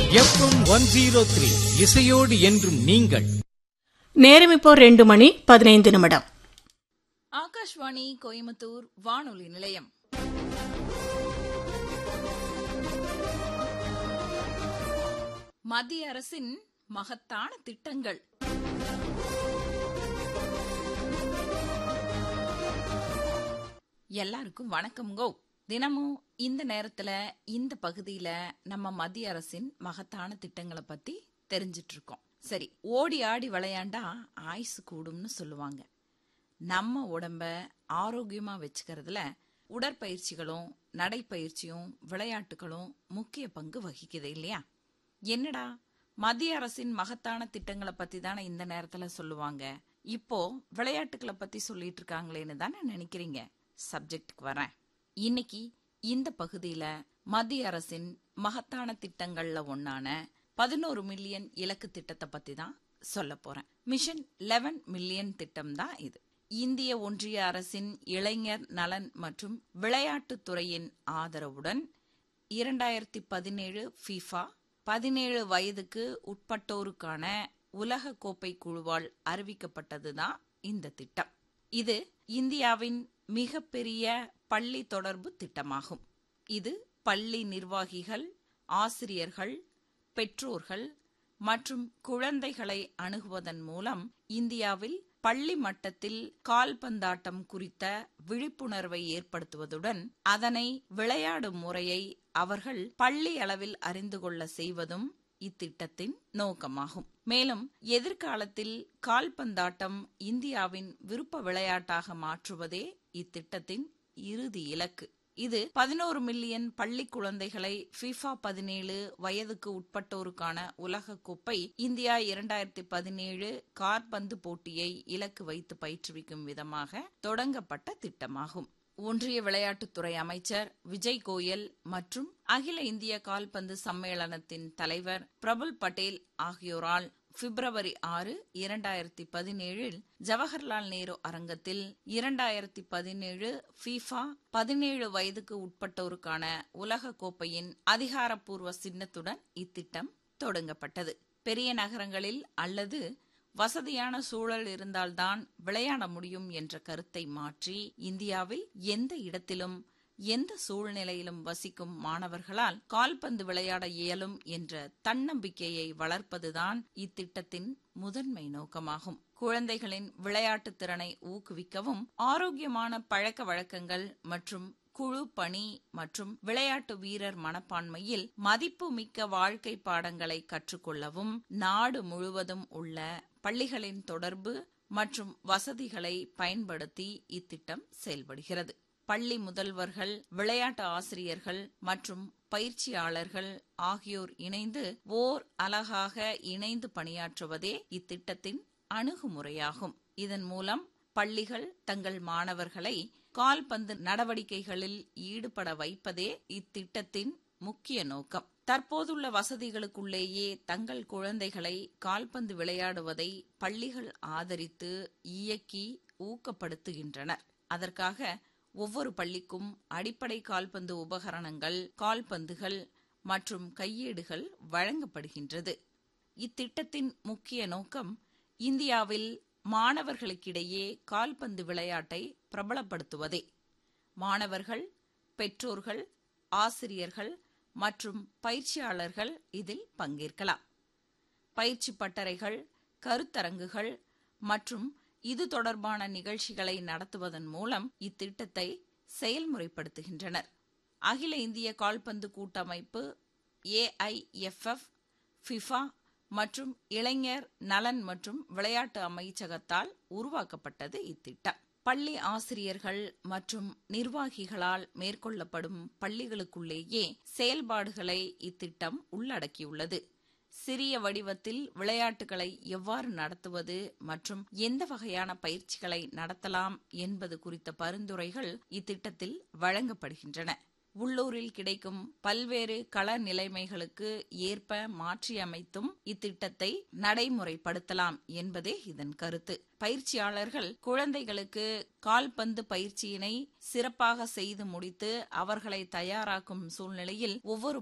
FM one zero three இசையோடு என்றும் நீங்கள் நேரம் இப்போ ரெண்டு மணி பதினைந்து நிமிடம் ஆகாஷ்வாணி கோயம்புத்தூர் வானொலி நிலையம் மத்திய அரசின் மகத்தான திட்டங்கள் எல்லாருக்கும் வணக்கம்கோ தினமும் இந்த நேரத்துல இந்த பகுதியில நம்ம மத்திய அரசின் மகத்தான திட்டங்களை பத்தி தெரிஞ்சிட்டு இருக்கோம் சரி ஓடி ஆடி விளையாண்டா ஆயுசு கூடும்னு சொல்லுவாங்க நம்ம உடம்ப ஆரோக்கியமா வச்சுக்கிறதுல உடற்பயிற்சிகளும் நடைப்பயிற்சியும் விளையாட்டுகளும் முக்கிய பங்கு வகிக்குது இல்லையா என்னடா மத்திய அரசின் மகத்தான திட்டங்களை பத்தி தானே இந்த நேரத்துல சொல்லுவாங்க இப்போ விளையாட்டுகளை பத்தி சொல்லிட்டு இருக்காங்களேன்னு தானே நினைக்கிறீங்க சப்ஜெக்டுக்கு வரேன் இன்னைக்கு இந்த பகுதியில மத்திய அரசின் மகத்தான திட்டங்கள்ல ஒன்னான பதினோரு மில்லியன் இலக்கு திட்டத்தை பத்தி தான் சொல்ல போறேன் மிஷன் லெவன் மில்லியன் திட்டம் தான் இது இந்திய ஒன்றிய அரசின் இளைஞர் நலன் மற்றும் விளையாட்டுத் துறையின் ஆதரவுடன் இரண்டாயிரத்தி பதினேழு ஃபீஃபா பதினேழு வயதுக்கு உட்பட்டோருக்கான உலக கோப்பை குழுவால் அறிவிக்கப்பட்டதுதான் இந்த திட்டம் இது இந்தியாவின் மிகப்பெரிய பள்ளி தொடர்பு திட்டமாகும் இது பள்ளி நிர்வாகிகள் ஆசிரியர்கள் பெற்றோர்கள் மற்றும் குழந்தைகளை அணுகுவதன் மூலம் இந்தியாவில் பள்ளி மட்டத்தில் கால்பந்தாட்டம் குறித்த விழிப்புணர்வை ஏற்படுத்துவதுடன் அதனை விளையாடும் முறையை அவர்கள் பள்ளி அளவில் அறிந்து கொள்ள செய்வதும் இத்திட்டத்தின் நோக்கமாகும் மேலும் எதிர்காலத்தில் கால்பந்தாட்டம் இந்தியாவின் விருப்ப விளையாட்டாக மாற்றுவதே இத்திட்டத்தின் இறுதி இலக்கு இது பதினோரு மில்லியன் பள்ளி குழந்தைகளை ஃபிஃபா பதினேழு வயதுக்கு உட்பட்டோருக்கான உலக கோப்பை இந்தியா இரண்டாயிரத்தி பதினேழு கார்பந்து போட்டியை இலக்கு வைத்து பயிற்றுவிக்கும் விதமாக தொடங்கப்பட்ட திட்டமாகும் ஒன்றிய விளையாட்டுத்துறை அமைச்சர் விஜய் கோயல் மற்றும் அகில இந்திய கால்பந்து சம்மேளனத்தின் தலைவர் பிரபுல் பட்டேல் ஆகியோரால் பிப்ரவரி ஆறு இரண்டாயிரத்தி பதினேழில் ஜவஹர்லால் நேரு அரங்கத்தில் இரண்டாயிரத்தி பதினேழு ஃபீஃபா பதினேழு வயதுக்கு உட்பட்டோருக்கான உலக கோப்பையின் அதிகாரப்பூர்வ சின்னத்துடன் இத்திட்டம் தொடங்கப்பட்டது பெரிய நகரங்களில் அல்லது வசதியான சூழல் இருந்தால்தான் விளையாட முடியும் என்ற கருத்தை மாற்றி இந்தியாவில் எந்த இடத்திலும் எந்த சூழ்நிலையிலும் வசிக்கும் மாணவர்களால் கால்பந்து விளையாட இயலும் என்ற தன்னம்பிக்கையை வளர்ப்பதுதான் இத்திட்டத்தின் முதன்மை நோக்கமாகும் குழந்தைகளின் விளையாட்டு திறனை ஊக்குவிக்கவும் ஆரோக்கியமான பழக்க வழக்கங்கள் மற்றும் குழு பணி மற்றும் விளையாட்டு வீரர் மனப்பான்மையில் மதிப்புமிக்க வாழ்க்கை பாடங்களை கற்றுக்கொள்ளவும் நாடு முழுவதும் உள்ள பள்ளிகளின் தொடர்பு மற்றும் வசதிகளை பயன்படுத்தி இத்திட்டம் செயல்படுகிறது பள்ளி முதல்வர்கள் விளையாட்டு ஆசிரியர்கள் மற்றும் பயிற்சியாளர்கள் ஆகியோர் இணைந்து ஓர் அழகாக இணைந்து பணியாற்றுவதே இத்திட்டத்தின் அணுகுமுறையாகும் இதன் மூலம் பள்ளிகள் தங்கள் மாணவர்களை கால்பந்து நடவடிக்கைகளில் ஈடுபட வைப்பதே இத்திட்டத்தின் முக்கிய நோக்கம் தற்போதுள்ள வசதிகளுக்குள்ளேயே தங்கள் குழந்தைகளை கால்பந்து விளையாடுவதை பள்ளிகள் ஆதரித்து இயக்கி ஊக்கப்படுத்துகின்றனர் அதற்காக ஒவ்வொரு பள்ளிக்கும் அடிப்படை கால்பந்து உபகரணங்கள் கால்பந்துகள் மற்றும் கையேடுகள் வழங்கப்படுகின்றது இத்திட்டத்தின் முக்கிய நோக்கம் இந்தியாவில் மாணவர்களுக்கிடையே கால்பந்து விளையாட்டை பிரபலப்படுத்துவதே மாணவர்கள் பெற்றோர்கள் ஆசிரியர்கள் மற்றும் பயிற்சியாளர்கள் இதில் பங்கேற்கலாம் பயிற்சி பட்டறைகள் கருத்தரங்குகள் மற்றும் இது தொடர்பான நிகழ்ச்சிகளை நடத்துவதன் மூலம் இத்திட்டத்தை செயல்முறைப்படுத்துகின்றனர் அகில இந்திய கால்பந்து கூட்டமைப்பு ஏஐஎஃப்எஃப் ஃபிஃபா மற்றும் இளைஞர் நலன் மற்றும் விளையாட்டு அமைச்சகத்தால் உருவாக்கப்பட்டது இத்திட்டம் பள்ளி ஆசிரியர்கள் மற்றும் நிர்வாகிகளால் மேற்கொள்ளப்படும் பள்ளிகளுக்குள்ளேயே செயல்பாடுகளை இத்திட்டம் உள்ளடக்கியுள்ளது சிறிய வடிவத்தில் விளையாட்டுகளை எவ்வாறு நடத்துவது மற்றும் எந்த வகையான பயிற்சிகளை நடத்தலாம் என்பது குறித்த பரிந்துரைகள் இத்திட்டத்தில் வழங்கப்படுகின்றன உள்ளூரில் கிடைக்கும் பல்வேறு கள நிலைமைகளுக்கு ஏற்ப மாற்றியமைத்தும் இத்திட்டத்தை நடைமுறைப்படுத்தலாம் என்பதே இதன் கருத்து பயிற்சியாளர்கள் குழந்தைகளுக்கு கால்பந்து பயிற்சியினை சிறப்பாக செய்து முடித்து அவர்களை தயாராக்கும் சூழ்நிலையில் ஒவ்வொரு